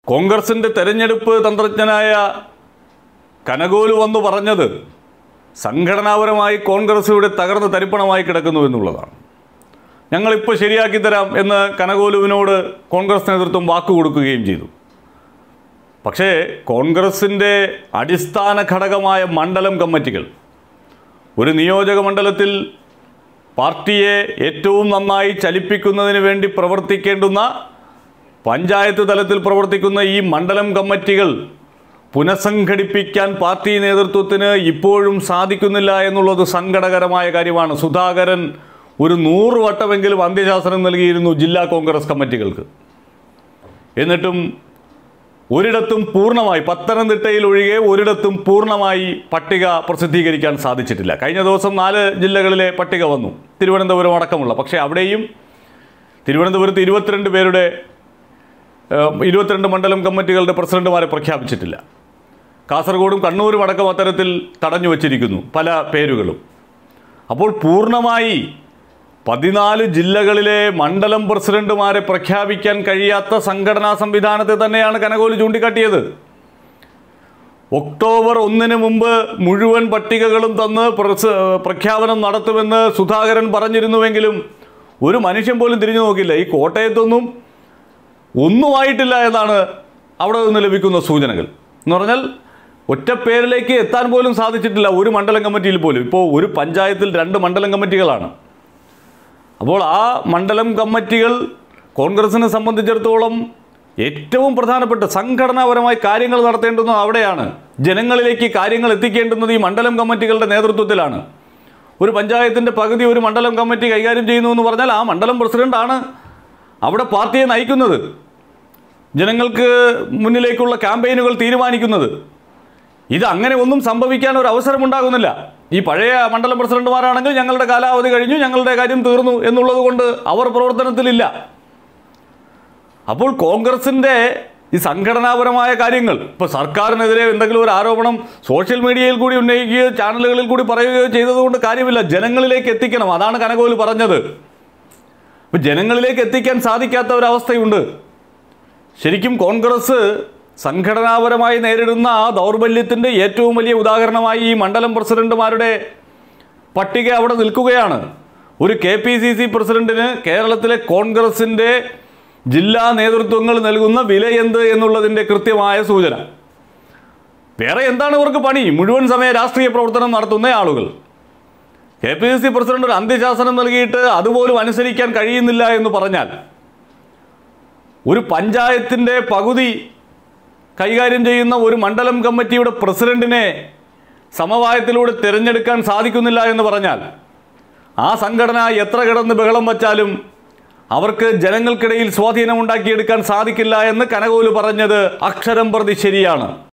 കോൺഗ്രസിൻ്റെ തെരഞ്ഞെടുപ്പ് തന്ത്രജ്ഞനായ കനകോലു വന്നു പറഞ്ഞത് സംഘടനാപരമായി കോൺഗ്രസ് ഇവിടെ തകർന്ന് തരിപ്പണമായി കിടക്കുന്നു എന്നുള്ളതാണ് ഞങ്ങളിപ്പോൾ ശരിയാക്കി തരാം എന്ന് കനകോലുവിനോട് കോൺഗ്രസ് നേതൃത്വം വാക്കു കൊടുക്കുകയും ചെയ്തു പക്ഷേ കോൺഗ്രസിൻ്റെ അടിസ്ഥാന ഘടകമായ മണ്ഡലം കമ്മിറ്റികൾ ഒരു നിയോജക മണ്ഡലത്തിൽ പാർട്ടിയെ ഏറ്റവും നന്നായി ചലിപ്പിക്കുന്നതിന് വേണ്ടി പ്രവർത്തിക്കേണ്ടുന്ന പഞ്ചായത്ത് തലത്തിൽ പ്രവർത്തിക്കുന്ന ഈ മണ്ഡലം കമ്മിറ്റികൾ പുനഃസംഘടിപ്പിക്കാൻ പാർട്ടി നേതൃത്വത്തിന് ഇപ്പോഴും സാധിക്കുന്നില്ല എന്നുള്ളത് സങ്കടകരമായ കാര്യമാണ് സുധാകരൻ ഒരു നൂറ് വട്ടമെങ്കിലും അന്ത്യശാസനം നൽകിയിരുന്നു ജില്ലാ കോൺഗ്രസ് കമ്മിറ്റികൾക്ക് എന്നിട്ടും ഒരിടത്തും പൂർണ്ണമായി പത്തനംതിട്ടയിൽ ഒഴികെ ഒരിടത്തും പൂർണ്ണമായി പട്ടിക പ്രസിദ്ധീകരിക്കാൻ സാധിച്ചിട്ടില്ല കഴിഞ്ഞ ദിവസം നാല് ജില്ലകളിലെ പട്ടിക വന്നു തിരുവനന്തപുരം അടക്കമുള്ള പക്ഷേ അവിടെയും തിരുവനന്തപുരത്ത് ഇരുപത്തിരണ്ട് പേരുടെ ഏഹ്, ഇരുപത്തിരണ്ട് മണ്ഡലം കമ്മിറ്റികളുടെ പ്രസിഡന്റുമാരെ പ്രഖ്യാപിച്ചിട്ടില്ല കാസർഗോഡും കണ്ണൂരും അടക്കം അത്തരത്തിൽ തടഞ്ഞു വച്ചിരിക്കുന്നു പല പേരുകളും അപ്പോൾ പൂർണ്ണമായി പതിനാല് ജില്ലകളിലെ മണ്ഡലം പ്രസിഡന്റുമാരെ പ്രഖ്യാപിക്കാൻ കഴിയാത്ത സംഘടനാ സംവിധാനത്തെ തന്നെയാണ് കനകോല് ചൂണ്ടിക്കാട്ടിയത് ഒക്ടോബർ ഒന്നിന് മുമ്പ് മുഴുവൻ പട്ടികകളും തന്ന് പ്രസ് പ്രഖ്യാപനം നടത്തുമെന്ന് സുധാകരൻ പറഞ്ഞിരുന്നുവെങ്കിലും ഒരു മനുഷ്യൻ പോലും തിരിഞ്ഞു നോക്കില്ല ഈ കോട്ടയത്തൊന്നും ഒന്നുമായിട്ടില്ല എന്നാണ് അവിടെ നിന്ന് ലഭിക്കുന്ന സൂചനകൾ എന്ന് പറഞ്ഞാൽ ഒറ്റ പേരിലേക്ക് എത്താൻ പോലും സാധിച്ചിട്ടില്ല ഒരു മണ്ഡലം കമ്മിറ്റിയിൽ പോലും ഇപ്പോൾ ഒരു പഞ്ചായത്തിൽ രണ്ട് മണ്ഡലം കമ്മിറ്റികളാണ് അപ്പോൾ ആ മണ്ഡലം കമ്മിറ്റികൾ കോൺഗ്രസിനെ സംബന്ധിച്ചിടത്തോളം ഏറ്റവും പ്രധാനപ്പെട്ട സംഘടനാപരമായി കാര്യങ്ങൾ നടത്തേണ്ടുന്നത് അവിടെയാണ് ജനങ്ങളിലേക്ക് കാര്യങ്ങൾ എത്തിക്കേണ്ടുന്നത് ഈ മണ്ഡലം കമ്മിറ്റികളുടെ നേതൃത്വത്തിലാണ് ഒരു പഞ്ചായത്തിൻ്റെ പകുതി ഒരു മണ്ഡലം കമ്മിറ്റി കൈകാര്യം ചെയ്യുന്നു എന്ന് പറഞ്ഞാൽ ആ മണ്ഡലം പ്രസിഡന്റാണ് അവിടെ പാർട്ടിയെ നയിക്കുന്നത് ജനങ്ങൾക്ക് മുന്നിലേക്കുള്ള ക്യാമ്പയിനുകൾ തീരുമാനിക്കുന്നത് ഇത് അങ്ങനെ ഒന്നും സംഭവിക്കാൻ ഒരു അവസരമുണ്ടാകുന്നില്ല ഈ പഴയ മണ്ഡലം പ്രസിഡന്റുമാരാണെങ്കിൽ ഞങ്ങളുടെ കാലാവധി കഴിഞ്ഞു ഞങ്ങളുടെ കാര്യം തീർന്നു എന്നുള്ളത് കൊണ്ട് അവർ പ്രവർത്തനത്തിലില്ല അപ്പോൾ കോൺഗ്രസിൻ്റെ ഈ സംഘടനാപരമായ കാര്യങ്ങൾ ഇപ്പോൾ സർക്കാരിനെതിരെ എന്തെങ്കിലും ഒരു ആരോപണം സോഷ്യൽ മീഡിയയിൽ കൂടി ഉന്നയിക്കുകയോ ചാനലുകളിൽ കൂടി പറയുകയോ ചെയ്തതുകൊണ്ട് കാര്യമില്ല ജനങ്ങളിലേക്ക് എത്തിക്കണം അതാണ് കനകോല് പറഞ്ഞത് അപ്പോൾ ജനങ്ങളിലേക്ക് എത്തിക്കാൻ സാധിക്കാത്ത ഒരവസ്ഥയുണ്ട് ശരിക്കും കോൺഗ്രസ് സംഘടനാപരമായി നേരിടുന്ന ആ ദൗർബല്യത്തിൻ്റെ ഏറ്റവും വലിയ ഉദാഹരണമായി ഈ മണ്ഡലം പ്രസിഡന്റുമാരുടെ പട്ടിക അവിടെ നിൽക്കുകയാണ് ഒരു കെ പി സി സി പ്രസിഡന്റിന് കേരളത്തിലെ കോൺഗ്രസിൻ്റെ ജില്ലാ നേതൃത്വങ്ങൾ നൽകുന്ന വില എന്ത് എന്നുള്ളതിൻ്റെ കൃത്യമായ സൂചന വേറെ എന്താണ് ഇവർക്ക് പണി മുഴുവൻ സമയ രാഷ്ട്രീയ പ്രവർത്തനം നടത്തുന്ന ആളുകൾ K P C C president ഒരു അന്ത്യശാസനം നൽകിയിട്ട് അതുപോലും അനുസരിക്കാൻ കഴിയുന്നില്ല എന്ന് പറഞ്ഞാൽ ഒരു പഞ്ചായത്തിൻ്റെ പകുതി കൈകാര്യം ചെയ്യുന്ന ഒരു മണ്ഡലം കമ്മിറ്റിയുടെ പ്രസിഡന്റിനെ സമവായത്തിലൂടെ തിരഞ്ഞെടുക്കാൻ സാധിക്കുന്നില്ല എന്ന് പറഞ്ഞാൽ ആ സംഘടന എത്ര കിടന്ന് ബഹളം വച്ചാലും അവർക്ക് ജനങ്ങൾക്കിടയിൽ സ്വാധീനം ഉണ്ടാക്കിയെടുക്കാൻ സാധിക്കില്ല എന്ന് കനകോല് പറഞ്ഞത് അക്ഷരം പ്രതി ശരിയാണ്